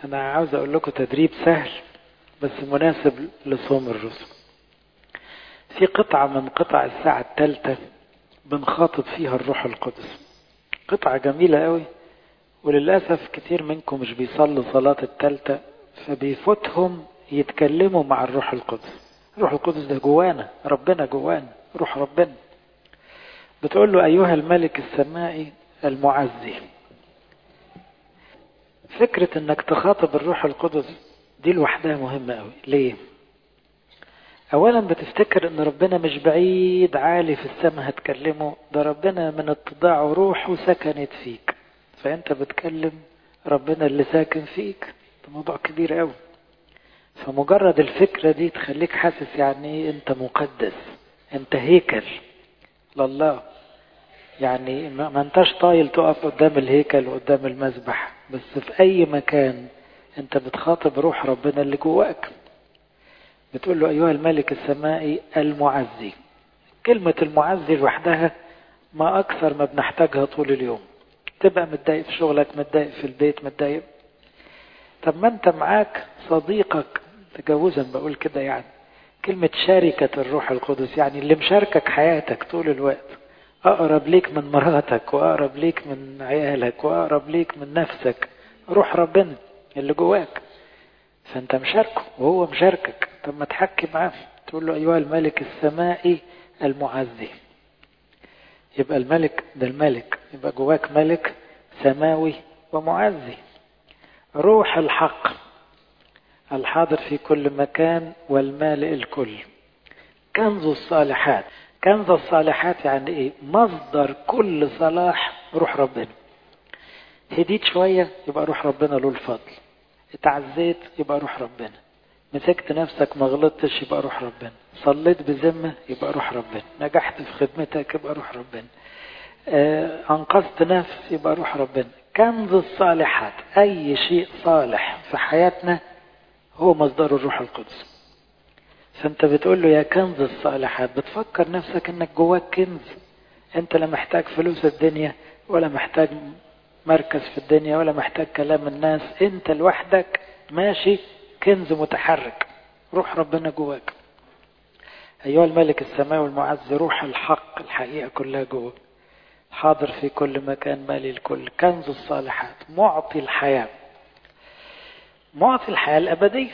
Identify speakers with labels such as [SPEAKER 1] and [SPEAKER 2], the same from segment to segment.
[SPEAKER 1] أنا عاوز أقول لكم تدريب سهل بس مناسب لصوم الرسل في قطعة من قطع الساعة الثالثة بنخاطب فيها الروح القدس قطعة جميلة قوي وللأسف كتير منكم مش بيصلوا صلاة الثالثة فبيفوتهم يتكلموا مع الروح القدس الروح القدس ده جوانا ربنا جوانا روح ربنا بتقول له أيها الملك السمائي المعزي فكرة انك تخاطب الروح القدس دي لوحدها مهمة قوي ليه اولا بتفتكر ان ربنا مش بعيد عالي في السماء هتكلمه ده ربنا من اتضاعه روحه سكنت فيك فانت بتكلم ربنا اللي ساكن فيك ده موضوع كبير قوي فمجرد الفكرة دي تخليك حاسس يعني ايه انت مقدس انت هيكل لله يعني ما انتش طايل تقف قدام الهيكل وقدام المذبح بس في اي مكان انت بتخاطب روح ربنا اللي جواك بتقول له ايها الملك السمائي المعزي كلمة المعزي لوحدها ما اكثر ما بنحتاجها طول اليوم تبقى متضايق في شغلك متضايق في البيت متضايق طب ما انت معاك صديقك تجاوزا بقول كده يعني كلمة شاركة الروح القدس يعني اللي مشاركك حياتك طول الوقت أقرب ليك من مراتك وأقرب ليك من عيالك وأقرب ليك من نفسك روح ربنا اللي جواك فأنت مشاركه وهو مشاركك طب ما تحكي معاه تقول له أيها الملك السمائي المعزي يبقى الملك ده الملك يبقى جواك ملك سماوي ومعزي روح الحق الحاضر في كل مكان والمالئ الكل كنز الصالحات كنز الصالحات يعني ايه مصدر كل صلاح روح ربنا هديت شوية يبقى روح ربنا له الفضل اتعزيت يبقى روح ربنا مسكت نفسك ما غلطتش يبقى روح ربنا صليت بذمة يبقى روح ربنا نجحت في خدمتك يبقى روح ربنا آه أنقذت نفس يبقى روح ربنا كنز الصالحات أي شيء صالح في حياتنا هو مصدر الروح القدس فانت بتقول له يا كنز الصالحات بتفكر نفسك انك جواك كنز انت لا محتاج فلوس الدنيا ولا محتاج مركز في الدنيا ولا محتاج كلام الناس انت لوحدك ماشي كنز متحرك روح ربنا جواك ايها الملك السماوي المعز روح الحق الحقيقة كلها جواك حاضر في كل مكان مالي الكل كنز الصالحات معطي الحياة معطي الحياة الأبدية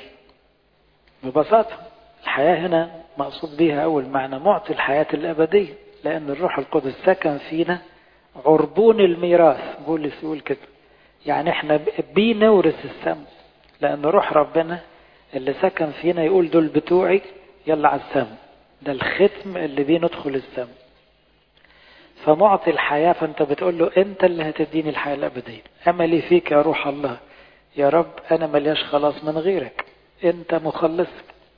[SPEAKER 1] ببساطة الحياة هنا مقصود بها أول معنى معطي الحياة الأبدية لأن الروح القدس سكن فينا عربون الميراث بولس يقول كده يعني احنا بيه نورث السماء لأن روح ربنا اللي سكن فينا يقول دول بتوعي يلا على السماء ده الختم اللي بيه ندخل السماء فمعطي الحياة فأنت بتقول له أنت اللي هتديني الحياة الأبدية أملي فيك يا روح الله يا رب أنا ملياش خلاص من غيرك أنت مخلص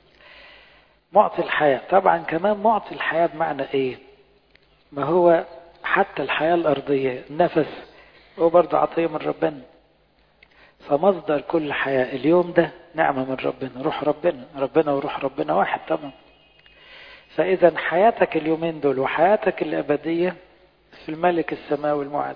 [SPEAKER 1] معطي الحياة طبعا كمان معطي الحياة بمعنى إيه ما هو حتى الحياة الأرضية النفس هو برضه عطية من ربنا فمصدر كل حياة اليوم ده نعمة من ربنا روح ربنا ربنا وروح ربنا واحد طبعا فإذا حياتك اليومين دول وحياتك الأبدية في الملك السماوي المعز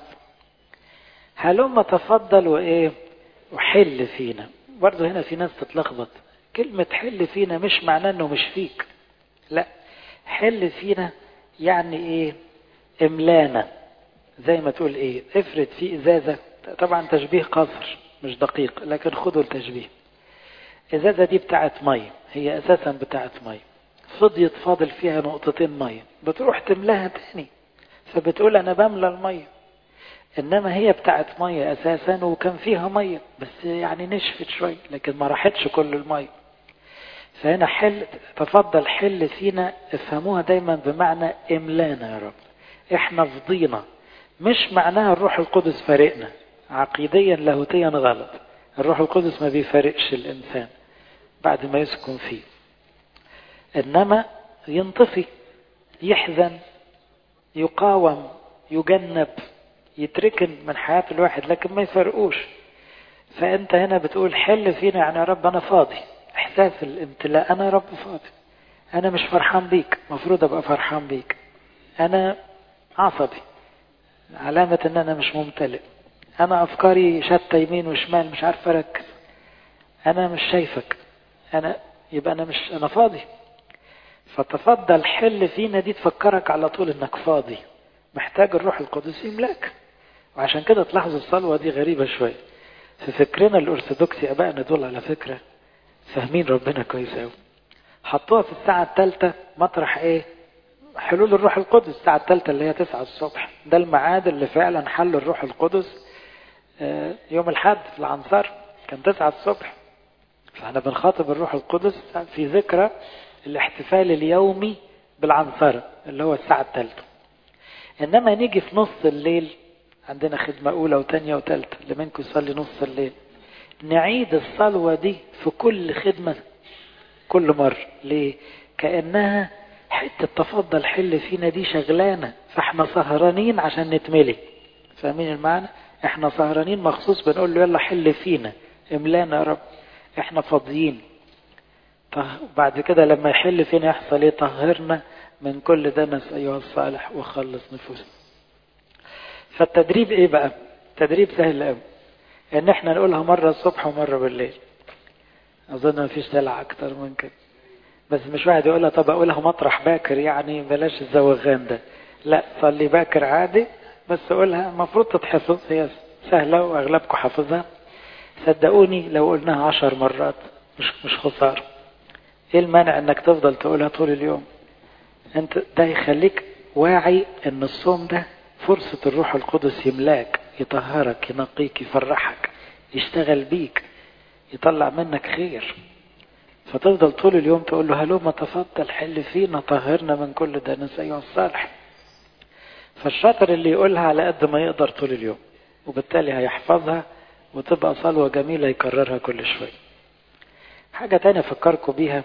[SPEAKER 1] هلما تفضل وإيه وحل فينا برضه هنا في ناس تتلخبط كلمة حل فينا مش معناه انه مش فيك لا حل فينا يعني ايه املانا زي ما تقول ايه افرد في ازازة طبعا تشبيه قصر مش دقيق لكن خدوا التشبيه ازازة دي بتاعت مية هي اساسا بتاعت مية فضيت فاضل فيها نقطتين مية بتروح تملاها تاني فبتقول انا بملى المية انما هي بتاعت مية اساسا وكان فيها مية بس يعني نشفت شوية لكن ما راحتش كل المية فهنا حل تفضل حل فينا افهموها دايما بمعنى املانا يا رب احنا فضينا مش معناها الروح القدس فارقنا عقيديا لاهوتيا غلط الروح القدس ما بيفارقش الانسان بعد ما يسكن فيه انما ينطفي يحزن يقاوم يجنب يتركن من حياة الواحد لكن ما يفرقوش فأنت هنا بتقول حل فينا يعني يا رب أنا فاضي إحساس الامتلاء أنا يا رب فاضي أنا مش فرحان بيك مفروض أبقى فرحان بيك أنا عصبي علامة أن أنا مش ممتلئ أنا أفكاري شتى يمين وشمال مش عارف أركز انا مش شايفك انا يبقى انا مش انا فاضي فتفضل حل فينا دي تفكرك على طول انك فاضي محتاج الروح القدس يملاك وعشان كده تلاحظوا الصلوة دي غريبة شوية في فكرنا الأرثوذكسي أبائنا دول على فكرة فاهمين ربنا كويس أوي حطوها في الساعة الثالثة مطرح إيه؟ حلول الروح القدس الساعة الثالثة اللي هي تسعة الصبح ده الميعاد اللي فعلا حل الروح القدس يوم الحد في العنصر كان تسعة الصبح فاحنا بنخاطب الروح القدس في ذكرى الاحتفال اليومي بالعنصرة اللي هو الساعة الثالثة إنما نيجي في نص الليل عندنا خدمة أولى وثانية وثالثة اللي منكم يصلي نص الليل نعيد الصلوة دي في كل خدمة كل مرة ليه؟ كأنها حتة تفضل حل فينا دي شغلانة فاحنا سهرانين عشان نتملي فاهمين المعنى؟ احنا سهرانين مخصوص بنقول له يلا حل فينا املانا يا رب احنا فاضيين بعد كده لما يحل فينا يحصل ايه طهرنا من كل دنس ايها الصالح وخلص نفوسنا فالتدريب ايه بقى تدريب سهل قوي ان احنا نقولها مرة الصبح ومرة بالليل اظن ما فيش دلع اكتر من كده بس مش واحد يقولها طب اقولها مطرح باكر يعني بلاش الزوغان ده لا صلي باكر عادي بس قولها المفروض تتحفظ هي سهلة واغلبكم حافظها صدقوني لو قلناها عشر مرات مش مش خسارة ايه المانع انك تفضل تقولها طول اليوم انت ده يخليك واعي ان الصوم ده فرصة الروح القدس يملاك يطهرك ينقيك يفرحك يشتغل بيك يطلع منك خير فتفضل طول اليوم تقول له هلوم تفضل حل فينا طهرنا من كل دنس أيها الصالح فالشاطر اللي يقولها على قد ما يقدر طول اليوم وبالتالي هيحفظها وتبقى صلوة جميلة يكررها كل شوية حاجة تانية أفكركم بيها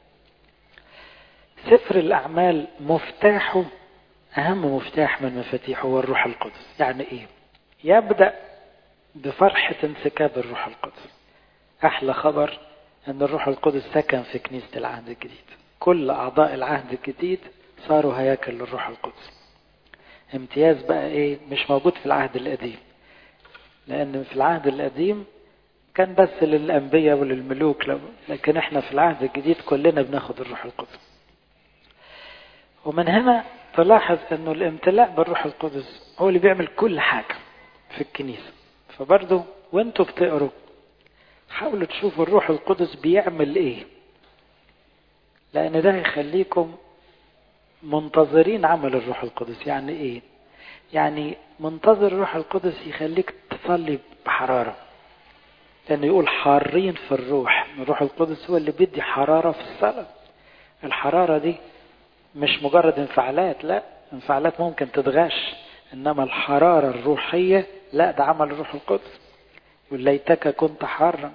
[SPEAKER 1] سفر الأعمال مفتاحه أهم مفتاح من مفاتيحه هو الروح القدس يعني إيه يبدأ بفرحة انسكاب الروح القدس أحلى خبر أن الروح القدس سكن في كنيسة العهد الجديد كل أعضاء العهد الجديد صاروا هياكل للروح القدس امتياز بقى إيه مش موجود في العهد القديم لأن في العهد القديم كان بس للأنبياء وللملوك لكن احنا في العهد الجديد كلنا بناخد الروح القدس ومن هنا تلاحظ انه الامتلاء بالروح القدس هو اللي بيعمل كل حاجة في الكنيسة فبرضه وانتوا بتقروا حاولوا تشوفوا الروح القدس بيعمل ايه لان ده هيخليكم منتظرين عمل الروح القدس يعني ايه يعني منتظر الروح القدس يخليك تصلي بحرارة لانه يقول حارين في الروح الروح القدس هو اللي بيدي حرارة في الصلاة الحرارة دي مش مجرد انفعالات لا انفعالات ممكن تتغش انما الحرارة الروحية لا ده عمل الروح القدس يقول ليتك كنت حارا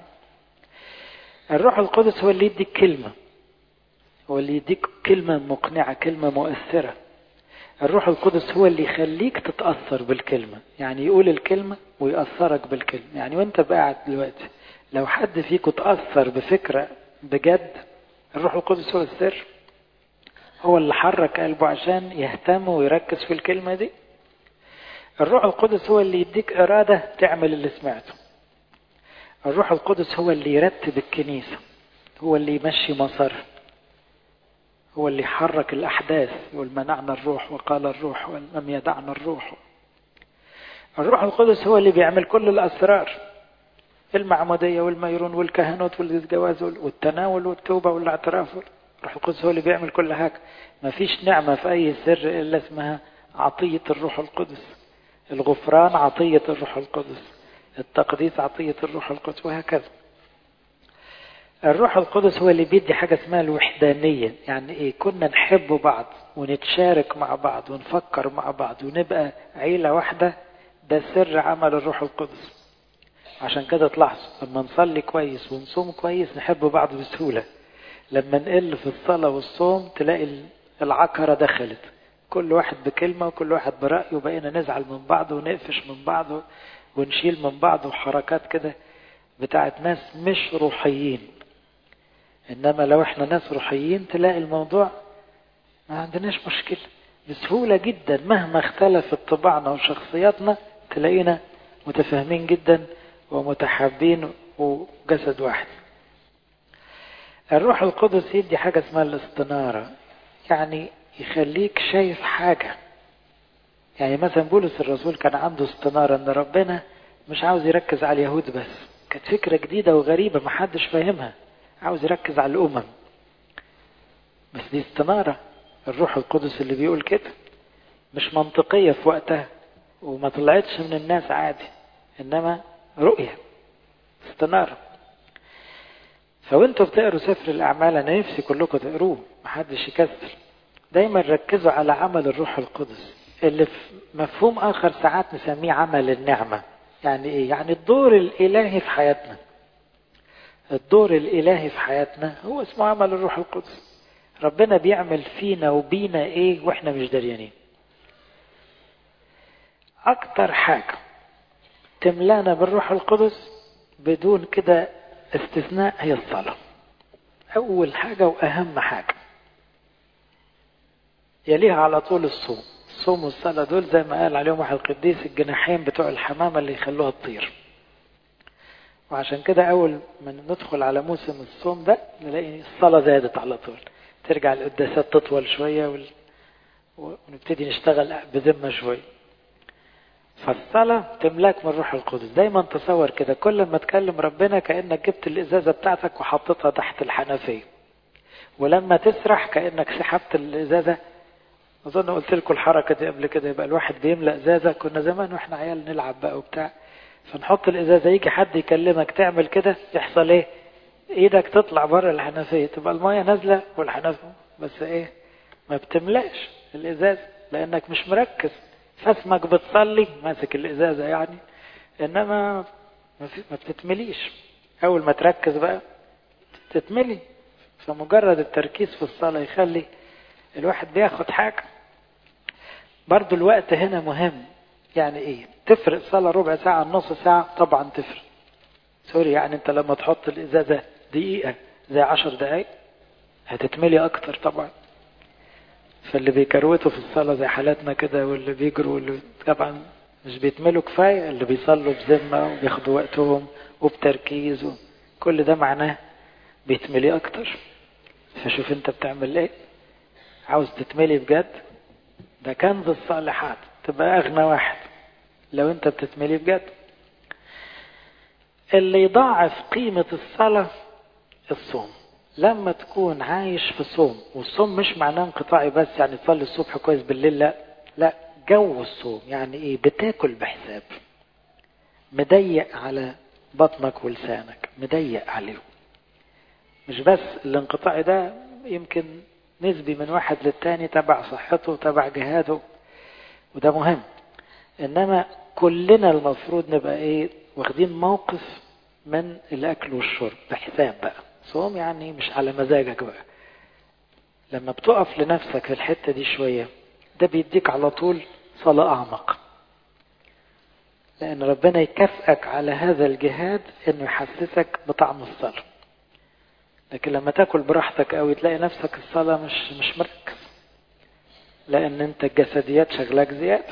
[SPEAKER 1] الروح القدس هو اللي يديك كلمة هو اللي يديك كلمة مقنعة كلمة مؤثرة الروح القدس هو اللي يخليك تتأثر بالكلمة يعني يقول الكلمة ويأثرك بالكلمة يعني وانت قاعد دلوقتي لو حد فيكم تأثر بفكرة بجد الروح القدس هو السر هو اللي حرك قلبه عشان يهتم ويركز في الكلمة دي الروح القدس هو اللي يديك إرادة تعمل اللي سمعته الروح القدس هو اللي يرتب الكنيسة هو اللي يمشي مسارها هو اللي يحرك الأحداث يقول منعنا الروح وقال الروح ولم يدعنا الروح الروح القدس هو اللي بيعمل كل الأسرار المعمودية والميرون والكهنوت والجواز والتناول والتوبة والاعتراف الروح القدس هو اللي بيعمل كل حاجة ما فيش نعمة في أي سر إلا اسمها عطية الروح القدس الغفران عطية الروح القدس التقديس عطية الروح القدس وهكذا الروح القدس هو اللي بيدي حاجة اسمها الوحدانية يعني ايه كنا نحب بعض ونتشارك مع بعض ونفكر مع بعض ونبقى عيلة واحدة ده سر عمل الروح القدس عشان كده تلاحظوا لما نصلي كويس ونصوم كويس نحب بعض بسهولة لما نقل في الصلاة والصوم تلاقي العكرة دخلت كل واحد بكلمة وكل واحد برأيه وبقينا نزعل من بعض ونقفش من بعض ونشيل من بعض وحركات كده بتاعت ناس مش روحيين إنما لو احنا ناس روحيين تلاقي الموضوع ما عندناش مشكلة بسهولة جدا مهما اختلفت طباعنا وشخصياتنا تلاقينا متفاهمين جدا ومتحابين وجسد واحد الروح القدس يدي حاجة اسمها الاستنارة يعني يخليك شايف حاجة يعني مثلا بولس الرسول كان عنده استنارة ان ربنا مش عاوز يركز على اليهود بس كانت فكرة جديدة وغريبة محدش فاهمها عاوز يركز على الأمم بس دي استنارة الروح القدس اللي بيقول كده مش منطقية في وقتها وما طلعتش من الناس عادي إنما رؤية استنارة فوانتوا بتقروا سفر الأعمال أنا نفسي كلكم تقروه محدش يكسر دايما ركزوا على عمل الروح القدس اللي في مفهوم آخر ساعات نسميه عمل النعمة يعني إيه؟ يعني الدور الإلهي في حياتنا الدور الإلهي في حياتنا هو اسمه عمل الروح القدس ربنا بيعمل فينا وبينا إيه وإحنا مش دريانين أكتر حاجة تملانا بالروح القدس بدون كده استثناء هي الصلاة أول حاجة وأهم حاجة يليها على طول الصوم الصوم والصلاة دول زي ما قال عليهم واحد القديس الجناحين بتوع الحمامة اللي يخلوها تطير وعشان كده أول ما ندخل على موسم الصوم ده نلاقي الصلاة زادت على طول ترجع القداسات تطول شوية وال... ونبتدي نشتغل بذمة شوية فالصلاة تملاك من روح القدس دايما تصور كده كل ما تكلم ربنا كأنك جبت الإزازة بتاعتك وحطيتها تحت الحنفية ولما تسرح كأنك سحبت الإزازة أظن قلت لكم الحركة دي قبل كده يبقى الواحد بيملأ إزازة كنا زمان وإحنا عيال نلعب بقى وبتاع فنحط الإزازة يجي حد يكلمك تعمل كده يحصل إيه؟ إيدك تطلع بره الحنفية تبقى المية نازلة والحنفية بس إيه؟ ما بتملاش الإزازة لأنك مش مركز فاسمك بتصلي ماسك الإزازة يعني إنما ما بتتمليش أول ما تركز بقى تتملي فمجرد التركيز في الصلاة يخلي الواحد بياخد حاجة برضو الوقت هنا مهم يعني ايه تفرق صلاة ربع ساعة نص ساعة طبعا تفرق سوري يعني انت لما تحط الازازة دقيقة زي عشر دقايق هتتملي اكتر طبعا فاللي بيكروتوا في الصلاة زي حالاتنا كده واللي بيجروا واللي طبعا مش بيتملوا كفاية اللي بيصلوا بذمة وبياخدوا وقتهم وبتركيز كل ده معناه بيتملي اكتر فشوف انت بتعمل ايه عاوز تتملي بجد ده كنز الصالحات تبقى اغنى واحد لو انت بتتملي بجد اللي يضاعف قيمة الصلاة الصوم لما تكون عايش في صوم والصوم مش معناه انقطاعي بس يعني تصلي الصبح كويس بالليل لا لا جو الصوم يعني ايه بتاكل بحساب مضيق على بطنك ولسانك مضيق عليهم مش بس الانقطاع ده يمكن نسبي من واحد للتاني تبع صحته تبع جهاده وده مهم انما كلنا المفروض نبقى ايه واخدين موقف من الاكل والشرب بحساب بقى صوم يعني مش على مزاجك بقى لما بتقف لنفسك في الحتة دي شوية ده بيديك على طول صلاة أعمق لأن ربنا يكافئك على هذا الجهاد إنه يحسسك بطعم الصلاة لكن لما تاكل براحتك قوي تلاقي نفسك الصلاة مش مش مركز لأن أنت الجسديات شغلك زيادة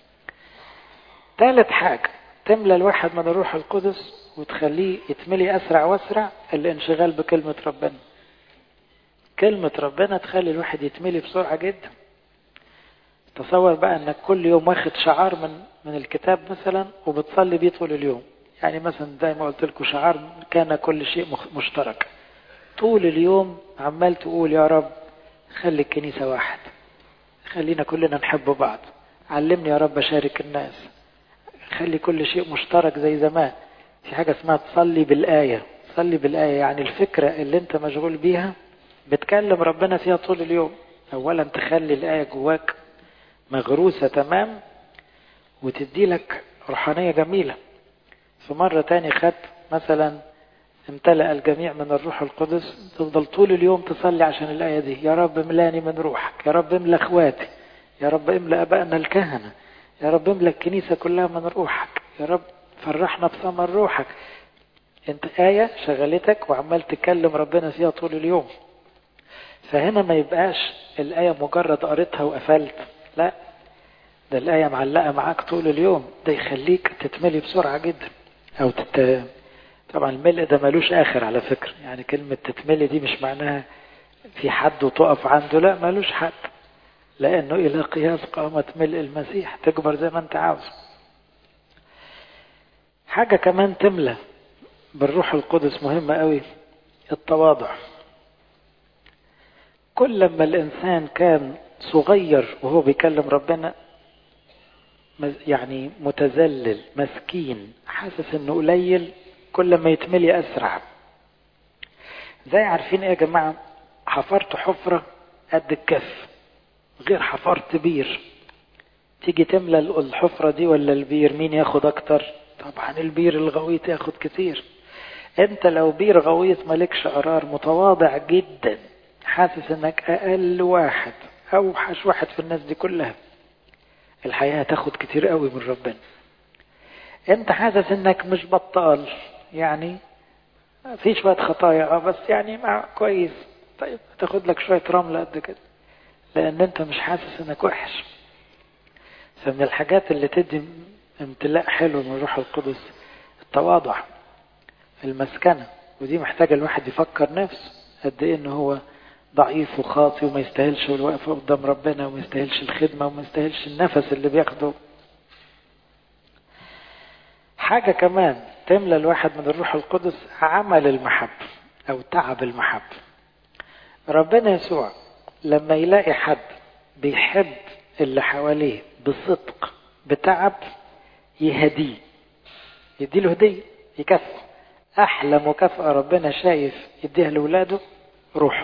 [SPEAKER 1] ثالث حاجة تملى الواحد من الروح القدس وتخليه يتملي أسرع وأسرع الانشغال بكلمة ربنا كلمة ربنا تخلي الواحد يتملي بسرعة جدا تصور بقى انك كل يوم واخد شعار من من الكتاب مثلا وبتصلي بيه طول اليوم يعني مثلا زي ما قلت لكم شعار كان كل شيء مشترك طول اليوم عمال تقول يا رب خلي الكنيسة واحد خلينا كلنا نحب بعض علمني يا رب أشارك الناس خلي كل شيء مشترك زي زمان في حاجة اسمها تصلي بالآية تصلي بالآية يعني الفكرة اللي انت مشغول بيها بتكلم ربنا فيها طول اليوم أولا تخلي الآية جواك مغروسة تمام وتدي لك روحانية جميلة في مرة تاني خدت مثلا امتلأ الجميع من الروح القدس تفضل طول اليوم تصلي عشان الآية دي يا رب املاني من روحك يا رب املى اخواتي يا رب املى أبائنا الكهنة يا رب املى الكنيسة كلها من روحك يا رب فرحنا بثمر روحك انت آية شغلتك وعمال تكلم ربنا فيها طول اليوم فهنا ما يبقاش الآية مجرد قريتها وقفلت لا ده الآية معلقة معاك طول اليوم ده يخليك تتملي بسرعة جدا أو تت... طبعا الملء ده ملوش آخر على فكرة يعني كلمة تتملي دي مش معناها في حد وتقف عنده لا ملوش حد لأنه إلى قياس قامة ملء المسيح تكبر زي ما أنت عاوز حاجة كمان تملى بالروح القدس مهمة قوي التواضع كل لما الإنسان كان صغير وهو بيكلم ربنا يعني متذلل مسكين حاسس انه قليل كل ما يتملي اسرع زي عارفين ايه يا جماعه حفرت حفره قد الكف غير حفرت بير تيجي تملى الحفره دي ولا البير مين ياخد اكتر طبعا البير الغويط ياخد كتير انت لو بير غويط مالكش قرار متواضع جدا حاسس انك اقل واحد اوحش واحد في الناس دي كلها الحياة هتاخد كتير قوي من ربنا انت حاسس انك مش بطال يعني في شوية خطايا اه بس يعني مع كويس طيب تاخد لك شوية رملة قد كده لان انت مش حاسس انك وحش فمن الحاجات اللي تدي امتلاء حلو من روح القدس التواضع المسكنة ودي محتاجة الواحد يفكر نفسه قد ايه ان هو ضعيف وخاطي وما يستاهلش الوقفة قدام ربنا وما يستاهلش الخدمة وما يستاهلش النفس اللي بياخده حاجة كمان تملى الواحد من الروح القدس عمل المحبة أو تعب المحبة ربنا يسوع لما يلاقي حد بيحب اللي حواليه بصدق بتعب يهديه يديله هدية يكافئه أحلى مكافأة ربنا شايف يديها لأولاده روحه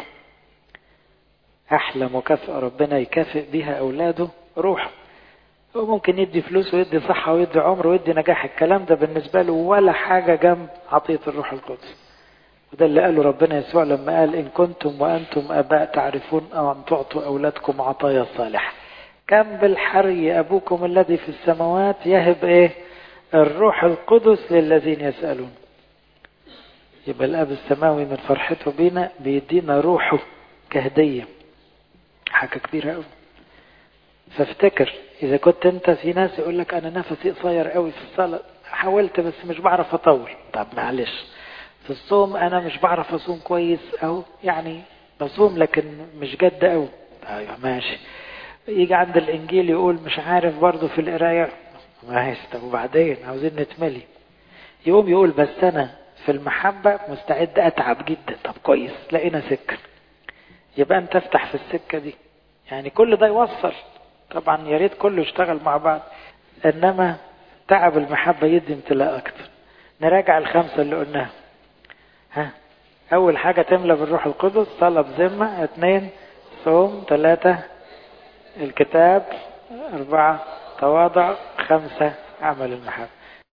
[SPEAKER 1] أحلى مكافأة ربنا يكافئ بيها أولاده روحه هو ممكن يدي فلوس ويدي صحة ويدي عمر ويدي نجاح الكلام ده بالنسبة له ولا حاجة جنب عطية الروح القدس وده اللي قاله ربنا يسوع لما قال إن كنتم وأنتم آباء تعرفون أن تعطوا أولادكم عطايا صالحة كم بالحري أبوكم الذي في السماوات يهب إيه الروح القدس للذين يسألون يبقى الأب السماوي من فرحته بينا بيدينا روحه كهدية حاجة كبيرة قوي فافتكر إذا كنت أنت في ناس يقول لك أنا نفسي قصير قوي في الصلاة حاولت بس مش بعرف أطول طب معلش في الصوم أنا مش بعرف أصوم كويس أو يعني بصوم لكن مش جد قوي أيوة ماشي يجي عند الإنجيل يقول مش عارف برضه في القراية ماشي طب وبعدين عاوزين نتملي يقوم يقول بس أنا في المحبة مستعد أتعب جدا طب كويس لقينا سكة يبقى أنت افتح في السكة دي يعني كل ده يوصل طبعا يا ريت كله يشتغل مع بعض إنما تعب المحبة يدي امتلاء أكتر نراجع الخمسة اللي قلناها ها أول حاجة تملى بالروح القدس صلاة بذمة اثنين صوم ثلاثة الكتاب أربعة تواضع خمسة عمل المحبة